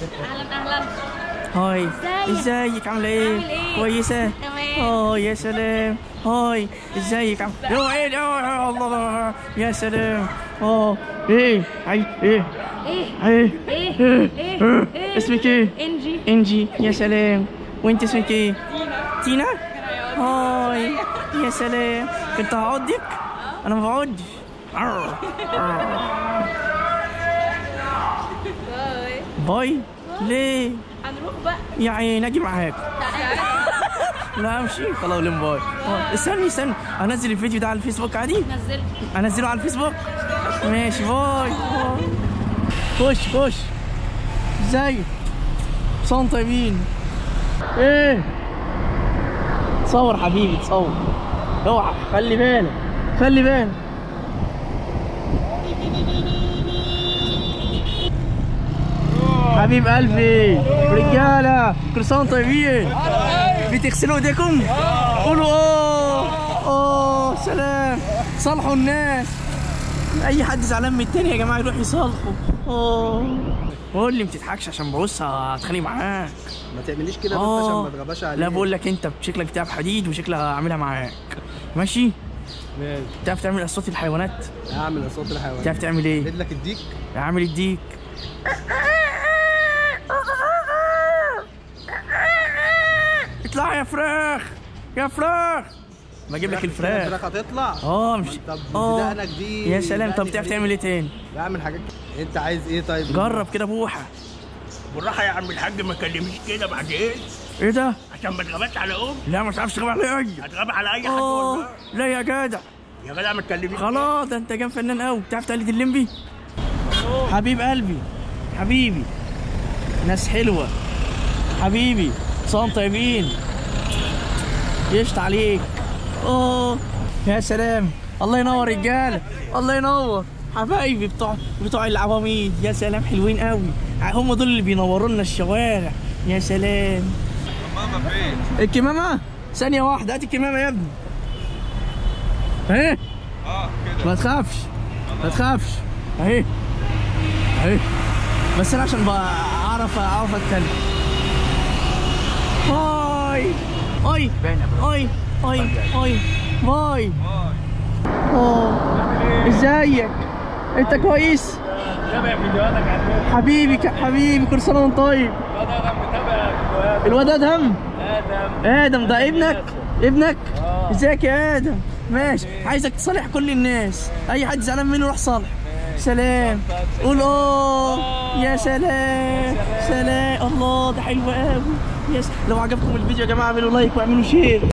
اهلا اهلا هاي ازيك؟ ازيك عامله ايه عامل ايه؟ كويسه تمام. اه يا سلام هاي ازيك عم يا عيني آه، الله يا سلام اه ايه هاي ايه ايه ايه ايه إيه؟ ايه ايه اسمك ايه انجي انجي يا سلام وانت اسمك ايه تينا هاي يا سلام كنت هعضك انا ما بقعدش عر. عر. باي باي ليه هنروح بقى يا عيني اجي معاك لا امشي خلاص لم باي آه، استني استني انزل الفيديو ده على الفيسبوك عادي نزلت انزله على الفيسبوك ماشي باي باي. خش خش ازيك صوم طيبين ايه تصور حبيبي تصور اوعى خلي بالك خلي بالك حبيب قلبي رجاله كل سنه وانتم طيبين بتغسلوا ايديكم قولوا اه اه سلام صالحوا الناس اي حد زعلان من التاني يا جماعه يروح يصالحه اه قول لي ما تضحكش عشان ببص هتخانق معاك ما تعمليش كده بس عشان اه ما تغباش عليك لا بقول لك انت شكلك بتاع حديد وشكلك هعملها معاك ماشي ماشي تعرف تعمل اصوات الحيوانات اعمل اصوات الحيوانات تعرف تعمل ايه اديت لك الديك عامل الديك اطلع يا فراخ يا فراخ بجيب لك الفراخ الفراخ هتطلع اه مش طب اه بدقنك دي يا سلام طب دقني تعرف غريبة. تعمل ايه تاني بعمل حاجات انت عايز ايه طيب جرب كده بوحه بالراحه يا عم الحاج ما تكلمنيش كده بعدين ايه ده عشان ما تغباش على ام لا ما تعرفش تغيب عليا هتغاب على اي حد اه والله لا يا جدع يا جدع ما تكلمنيش خلاص ده انت جام فنان قوي تعرف تقلد الليمبي حبيب قلبي حبيبي ناس حلوه حبيبي صام طيبين قشط عليك اه يا سلام الله ينور رجاله الله ينور حبايبي بتوع بتوع العواميد يا سلام حلوين قوي هم دول اللي بينوروا لنا الشوارع يا سلام ماما فين؟ الكمامه ثانيه واحده هات الكمامه يا ابني ايه اه كده ما تخافش ما تخافش اهي اهي بس انا عشان بقى اعرف اعرف اتكلم هاي هاي هاي هاي هاي باي اه ازيك انت كويس تابع فيديوهاتك على الفيسبوك حبيبي ك- حبيبي كل سنه وانت طيب انا متابع فيديوهاتك الواد ادهم ادم ادم ده ابنك ابنك ازيك يا ادم ماشي عايزك تصالح كل الناس اي حد زعلان منه روح صالح سلام قول اه يا سلام سلام الله ده حلو قوي يس لو عجبكم الفيديو يا جماعه اعملوا لايك واعملوا شير